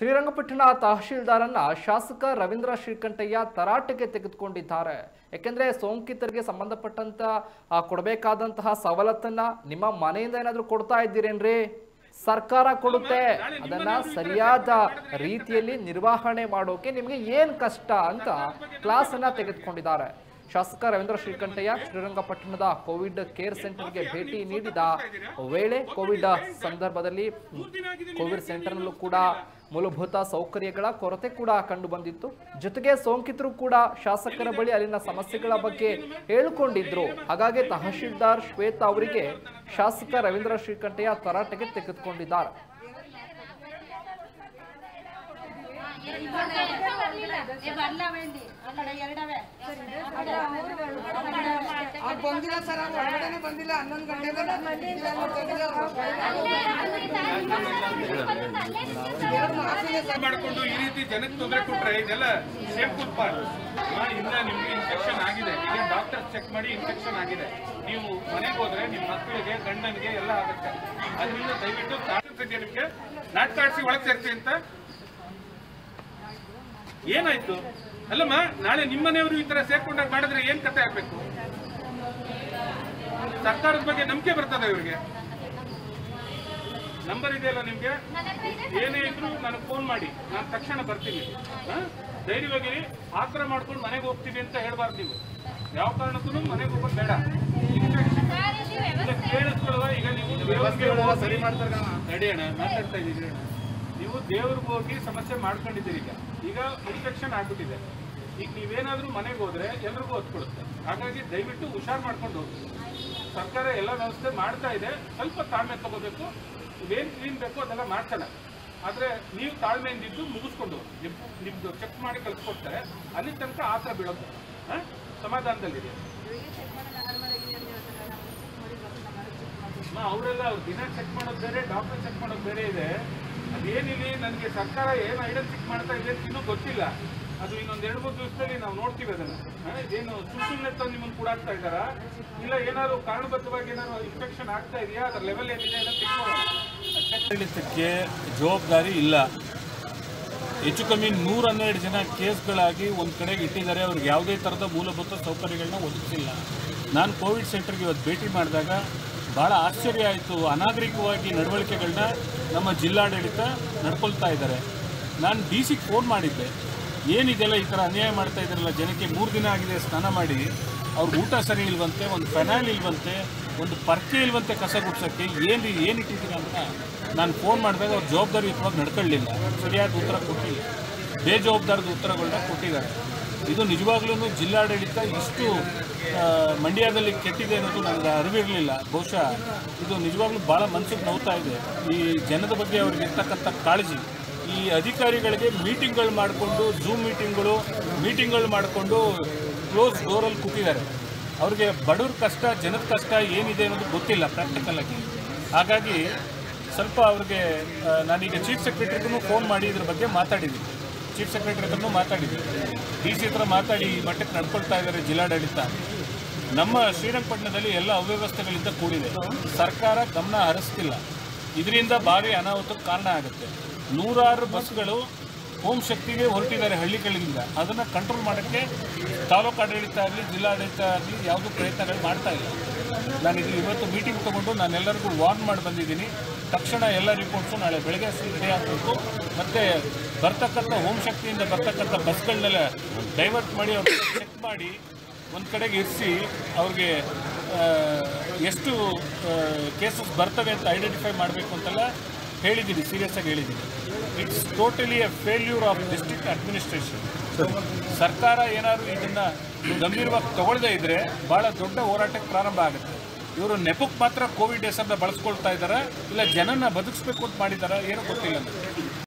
ಶ್ರೀರಂಗಪಟ್ಟಣ ತಹಶೀಲ್ದಾರನ್ನ ಶಾಸಕ ರವೀಂದ್ರ ಶ್ರೀಕಂಠಯ್ಯ ತರಾಟೆಗೆ ತೆಗೆದುಕೊಂಡಿದ್ದಾರೆ ಯಾಕೆಂದ್ರೆ ಸೋಂಕಿತರಿಗೆ ಸಂಬಂಧಪಟ್ಟಂತ ಆ, ಕೊಡಬೇಕಾದಂತಹ ಸವಲತ್ತನ್ನ ನಿಮ್ಮ ಮನೆಯಿಂದ ಏನಾದ್ರೂ ಕೊಡ್ತಾ ಇದ್ದೀರೇನ್ರಿ ಸರ್ಕಾರ ಕೊಡುತ್ತೆ ಅದನ್ನ ಸರಿಯಾದ ರೀತಿಯಲ್ಲಿ ನಿರ್ವಹಣೆ ಮಾಡೋಕೆ ನಿಮಗೆ ಏನ್ ಕಷ್ಟ ಅಂತ ಕ್ಲಾಸ್ ಅನ್ನ ತೆಗೆದುಕೊಂಡಿದ್ದಾರೆ ಶಾಸಕ ರವೀಂದ್ರ ಶ್ರೀಕಂಠಯ್ಯ ಶ್ರೀರಂಗಪಟ್ಟಣದ ಕೋವಿಡ್ ಕೇರ್ ಸೆಂಟರ್ಗೆ ಭೇಟಿ ನೀಡಿದ ವೇಳೆ ಕೋವಿಡ್ ಸಂದರ್ಭದಲ್ಲಿ ಕೋವಿಡ್ ಸೆಂಟರ್ನಲ್ಲೂ ಕೂಡ ಮೂಲಭೂತ ಸೌಕರ್ಯಗಳ ಕೊರತೆ ಕೂಡ ಕಂಡು ಬಂದಿತ್ತು ಜೊತೆಗೆ ಸೋಂಕಿತರು ಕೂಡ ಶಾಸಕರ ಬಳಿ ಅಲ್ಲಿನ ಸಮಸ್ಯೆಗಳ ಬಗ್ಗೆ ಹೇಳಿಕೊಂಡಿದ್ರು ಹಾಗಾಗಿ ತಹಶೀಲ್ದಾರ್ ಶ್ವೇತಾ ಅವರಿಗೆ ಶಾಸಕ ರವೀಂದ್ರ ಶ್ರೀಕಂಠಯ್ಯ ತರಾಟೆಗೆ ತೆಗೆದುಕೊಂಡಿದ್ದಾರೆ ಬರ್ಲವೇಂಡಿ ಆ ಕಡೆ ಎರಡವೇ ಅವ್ರು ಬಂದಿಲ್ಲ ಸರ್ ಅವ್ರು ಹೊರಗಡೆನೆ ಬಂದಿಲ್ಲ ಹನ್ನೊಂದು ಗಂಟೆಗೆ ಬಂದಿಲ್ಲ ಅಂತ ಹೇಳಿದ್ರು ಅವ್ರು. ಎರಡು ಮಾಸಿಗೆ ಸರ್ ಮಾಡ್ಕೊಂಡು ಈ ರೀತಿ ಜನಕ್ಕೆ ತೊಂದರೆ ಕೊಟ್ರೆ ಇದೆಲ್ಲ ಸೇಫ್ಫುಲ್ ಪಾರ್ಟ್ ಇನ್ನ ನಿಮ್ಗೆ ಇನ್ಫೆಕ್ಷನ್ ಆಗಿದೆ ಈಗ ಡಾಕ್ಟರ್ ಚೆಕ್ ಮಾಡಿ ಇನ್ಫೆಕ್ಷನ್ ಆಗಿದೆ ನೀವು ಮನೆಗೆ ಹೋದ್ರೆ ನಿಮ್ಮ ಮಕ್ಕಳಿಗೆ ಗಂಡನಿಗೆ ಎಲ್ಲ ಆಗುತ್ತೆ ಅದರಿಂದ ದಯವಿಟ್ಟು ಕಾಣಿಸ್ತಿದ್ಯಾ ನಿಮ್ಗೆ ನಾಟಕ ಆಡಿಸಿ ಒಳಗೆ ಸೇರ್ತಿ ಅಂತ ಏನಾಯ್ತು ಅಲ್ಲಮ್ಮ ನಾಳೆ ನಿಮ್ಮನೆಯವರು ಈ ತರ ಸೇರ್ಕೊಂಡಾಗ ಮಾಡಿದ್ರೆ ಏನ್ ಕತೆ ಆಗ್ಬೇಕು ಸರ್ಕಾರದ ಬಗ್ಗೆ ನಂಬಿಕೆ ಬರ್ತದೆ ಇವ್ರಿಗೆ ನಂಬರ್ ಇದೆಯಲ್ಲ ನಿಮ್ಗೆ ಏನೇ ಇದ್ರು ನನಗೆ ಫೋನ್ ಮಾಡಿ ನಾನು ತಕ್ಷಣ ಬರ್ತೀನಿ ಹಾ? ಧೈರ್ಯವಾಗಿರಿ ಆತರ ಮಾಡ್ಕೊಂಡು ಮನೆಗೆ ಹೋಗ್ತೀವಿ ಅಂತ ಹೇಳ್ಬಾರ್ದು ನೀವು ಯಾವ ಕಾರಣಕ್ಕೂ ಮನೆಗೆ ಹೋಗೋದು ಬೇಡ ಇಲ್ಲ ಕೇಳಿಸ್ಕೊಳ್ಳುವ ಈಗ ನೀವು ದೇವ್ರಿಗೆ ಹೋಗಿ ನಡೆಯೋಣ ಮಾತಾಡ್ತಾ ಇದ್ದೀರಿ ಅಣ್ಣ. ನೀವು ದೇವ್ರಿಗೆ ಹೋಗಿ ಸಮಸ್ಯೆ ಮಾಡ್ಕೊಂಡಿದ್ದೀರಿ ಈಗ ಈಗ ಇನ್ಫೆಕ್ಷನ್ ಆಗ್ಬಿಟ್ಟಿದೆ ಈಗ ನೀವೇನಾದ್ರೂ ಮನೆಗೆ ಹೋದ್ರೆ ಎಲ್ರಿಗೂ ಹೊತ್ಕೊಡುತ್ತೆ ಹಾಗಾಗಿ ದಯವಿಟ್ಟು ಹುಷಾರ್ ಮಾಡ್ಕೊಂಡು ಹೋಗಿ ಸರ್ಕಾರ ಎಲ್ಲ ವ್ಯವಸ್ಥೆ ಮಾಡ್ತಾ ಇದೆ ಸ್ವಲ್ಪ ತಾಳ್ಮೆ ತಗೋಬೇಕು ಇವೇನ್ ಕ್ಲೀನ್ ಬೇಕೋ ಅದೆಲ್ಲ ಮಾಡ್ತಾನೆ ಆದ್ರೆ ನೀವು ತಾಳ್ಮೆಯಿಂದ ಇದ್ದು ಮುಗಿಸ್ಕೊಂಡು ಹೋಗಿ. ನಿಮ್ ನಿಮ್ದು ಚೆಕ್ ಮಾಡಿ ಕಳ್ಸ್ಕೊಡ್ತಾರೆ ಅಲ್ಲಿ ತನಕ ಆತರ ಬೀಳೋದು ಹಾ? ಸಮಾಧಾನದಲ್ಲಿದೆ ಅಮ್ಮ, ಅವರೆಲ್ಲ ಅವ್ರು ದಿನ ಚೆಕ್ ಮಾಡೋದು ಬೇರೆ ಡಾಕ್ಟರ್ ಚೆಕ್ ಮಾಡೋದು ಬೇರೆ ಇದೆ ಅದೇನಿಲ್ಲ ನನಗೆ ಸರ್ಕಾರ ಏನು ಐಡನ್ ಚೆಕ್ ಮಾಡ್ತಾ ಇದೆ ಅಂತ ಇನ್ನೂ ಗೊತ್ತಿಲ್ಲ ಅದು ಇನ್ನೊಂದ್ ಎರಡು ಮೂರು ದಿವಸದಲ್ಲಿ ನಾವು ನೋಡ್ತೀವಿ ಅದನ್ನ ಹಾ, ಇದೇನು ಸುಳ್ಳು ಸುಮ್ಮನೆ ತಂದು ನಿಮ್ಮನ್ನು ಕೂಡಾಕ್ತಾ ಇದ್ದಾರಾ ಇಲ್ಲ ಏನಾದ್ರು ಕಾರಣಬದ್ಧವಾಗಿ ಏನಾದ್ರು ಇನ್ಫೆಕ್ಷನ್ ಆಗ್ತಾ ಇದೆಯಾ ಅದ್ರ ಲೆವೆಲ್ ಏನಿದೆ ಅಂತ ತಿಳ್ಕೊಳ್ಳೋಣ ಚೆಕ್ ಆಡಳಿತಕ್ಕೆ ಜವಾಬ್ದಾರಿ ಇಲ್ಲ ಹೆಚ್ಚು ಕಮ್ಮಿ ನೂರ ಹನ್ನೆರಡು ಜನ ಕೇಸ್ಗಳಾಗಿ ಒಂದು ಕಡೆಗೆ ಇಟ್ಟಿದ್ದಾರೆ ಅವ್ರಿಗೆ ಯಾವುದೇ ಥರದ ಮೂಲಭೂತ ಸೌಕರ್ಯಗಳನ್ನ ಒದಗಿಸಿಲ್ಲ ನಾನು ಕೋವಿಡ್ ಸೆಂಟರ್ಗೆ ಇವತ್ತು ಭೇಟಿ ಮಾಡಿದಾಗ ಭಾಳ ಆಶ್ಚರ್ಯ ಆಯಿತು ಅನಾಗರಿಕವಾಗಿ ನಡವಳಿಕೆಗಳನ್ನ ನಮ್ಮ ಜಿಲ್ಲಾಡಳಿತ ನಡ್ಕೊಳ್ತಾ ಇದ್ದಾರೆ ನಾನು ಡಿ ಸಿಗೆ ಫೋನ್ ಮಾಡಿದ್ದೆ ಏನಿದೆಲ್ಲ ಈ ಥರ ಅನ್ಯಾಯ ಮಾಡ್ತಾ ಇದ್ದಾರಲ್ಲ ಜನಕ್ಕೆ ಮೂರು ದಿನ ಆಗಿದೆ ಸ್ನಾನ ಮಾಡಿ ಅವ್ರಿಗೆ ಊಟ ಸರಿ ಇಲ್ವಂತೆ ಒಂದು ಫೆನಾಲ್ ಇಲ್ವಂತೆ ಒಂದು ಪರ್ಕೆ ಇಲ್ವಂತೆ ಕಸ ಗುಡ್ಸೋಕ್ಕೆ ಏನು ಏನು ಇಟ್ಟಿದ್ದೀರಾ ಅಂತ ನಾನು ಫೋನ್ ಮಾಡಿದಾಗ ಅವ್ರು ಜವಾಬ್ದಾರಿಯುತವಾಗಿ ನಡ್ಕೊಳ್ಳಿಲ್ಲ ಸರಿಯಾದ ಉತ್ತರ ಕೊಟ್ಟಿಲ್ಲ ಬೇಜವಾಬ್ದಾರದ ಉತ್ತರಗಳನ್ನ ಕೊಟ್ಟಿದ್ದಾರೆ ಇದು ನಿಜವಾಗ್ಲೂ ಜಿಲ್ಲಾಡಳಿತ ಇಷ್ಟು ಆ, ಮಂಡ್ಯದಲ್ಲಿ ಕೆಟ್ಟಿದೆ ಅನ್ನೋದು ನನಗೆ ಅರಿವಿರಲಿಲ್ಲ ಬಹುಶಃ ಇದು ನಿಜವಾಗ್ಲೂ ಭಾಳ ಮನಸ್ಸಿಗೆ ನೋವ್ತಾ ಇದೆ ಈ ಜನದ ಬಗ್ಗೆ ಅವ್ರಿಗೆ ಇರ್ತಕ್ಕಂಥ ಕಾಳಜಿ ಈ ಅಧಿಕಾರಿಗಳಿಗೆ ಮೀಟಿಂಗ್ಗಳು ಮಾಡಿಕೊಂಡು ಝೂಮ್ ಮೀಟಿಂಗ್ಗಳು ಮೀಟಿಂಗ್ಗಳು ಮಾಡಿಕೊಂಡು ಕ್ಲೋಸ್ ಡೋರಲ್ಲಿ ಕೂತಿದ್ದಾರೆ ಅವ್ರಿಗೆ ಬಡವ್ರ ಕಷ್ಟ ಜನದ ಕಷ್ಟ ಏನಿದೆ ಅನ್ನೋದು ಗೊತ್ತಿಲ್ಲ ಪ್ರಾಕ್ಟಿಕಲ್ ಆಗಿ ಹಾಗಾಗಿ ಸ್ವಲ್ಪ ಅವ್ರಿಗೆ ಆ, ನಾನೀಗ ಚೀಫ್ ಸೆಕ್ರೆಟರಿಗೂ ಫೋನ್ ಮಾಡಿ ಇದ್ರ ಬಗ್ಗೆ ಮಾತಾಡಿದ್ದೀನಿ ಚೀಫ್ ಸೆಕ್ರೆಟರಿ ಹತ್ರನೂ ಮಾತಾಡಿದ್ದೀನಿ ಡಿ ಸಿ ಹತ್ರ ಮಾತಾಡಿ ಈ ಮಟ್ಟಕ್ಕೆ ನಡ್ಕೊಳ್ತಾ ಇದ್ದಾರೆ ಜಿಲ್ಲಾಡಳಿತ ನಮ್ಮ ಶ್ರೀರಂಗಪಟ್ಟಣದಲ್ಲಿ ಎಲ್ಲ ಅವ್ಯವಸ್ಥೆಗಳಿಂದ ಕೂಡಿದೆ ಸರ್ಕಾರ ಗಮನ ಹರಿಸ್ತಿಲ್ಲ ಇದರಿಂದ ಭಾರಿ ಅನಾಹುತಕ್ಕೆ ಕಾರಣ ಆಗುತ್ತೆ ನೂರಾರು ಬಸ್ಗಳು ಹೋಮ್ ಶಕ್ತಿಗೆ ಹೊರಟಿದ್ದಾರೆ ಹಳ್ಳಿಗಳಿಂದ ಅದನ್ನು ಕಂಟ್ರೋಲ್ ಮಾಡೋಕ್ಕೆ ತಾಲೂಕು ಆಡಳಿತ ಆಗಲಿ ಜಿಲ್ಲಾಡಳಿತ ಆಗಲಿ ಯಾವುದೂ ಪ್ರಯತ್ನಗಳು ಮಾಡ್ತಾ ಇಲ್ಲ ನಾನು ಇದು ಇವತ್ತು ಮೀಟಿಂಗ್ ತಗೊಂಡು ನಾನೆಲ್ಲರಿಗೂ ವಾರ್ನ್ ಮಾಡಿ ಬಂದಿದ್ದೀನಿ ತಕ್ಷಣ ಎಲ್ಲ ರಿಪೋರ್ಟ್ಸು ನಾಳೆ ಬೆಳಗ್ಗೆ ರೆಡಿ ಆಗಬೇಕು ಮತ್ತು ಬರ್ತಕ್ಕಂಥ ಹೋಮ್ ಶಕ್ತಿಯಿಂದ ಬರ್ತಕ್ಕಂಥ ಬಸ್ಗಳನ್ನೆಲ್ಲ ಡೈವರ್ಟ್ ಮಾಡಿ ಅವ್ರಿಗೆ ಚೆಕ್ ಮಾಡಿ ಒಂದು ಕಡೆಗೆ ಇರಿಸಿ ಅವ್ರಿಗೆ ಆ, ಎಷ್ಟು ಕೇಸಸ್ ಬರ್ತವೆ ಅಂತ ಐಡೆಂಟಿಫೈ ಮಾಡಬೇಕು ಅಂತೆಲ್ಲ ಹೇಳಿದ್ದೀನಿ ಸೀರಿಯಸ್ ಆಗಿ ಹೇಳಿದ್ದೀನಿ it's totally a failure of district administration ಸರ್ಕಾರ ಏನಾದರೂ ಇದನ್ನು ಗಂಭೀರವಾಗಿ ತಗೊಳ್ಳದೇ ಇದ್ದರೆ ಭಾಳ ದೊಡ್ಡ ಹೋರಾಟಕ್ಕೆ ಪ್ರಾರಂಭ ಆಗುತ್ತೆ ಇವರು ನೆಪಕ್ಕೆ ಮಾತ್ರ ಕೋವಿಡ್ ಹೆಸರನ್ನ ಬಳಸ್ಕೊಳ್ತಾ ಇದ್ದಾರೆ ಇಲ್ಲ ಜನನ ಬದುಕಿಸ್ಬೇಕು ಅಂತ ಮಾಡಿದಾರ ಏನೋ ಗೊತ್ತಿಲ್ಲ ನನಗೆ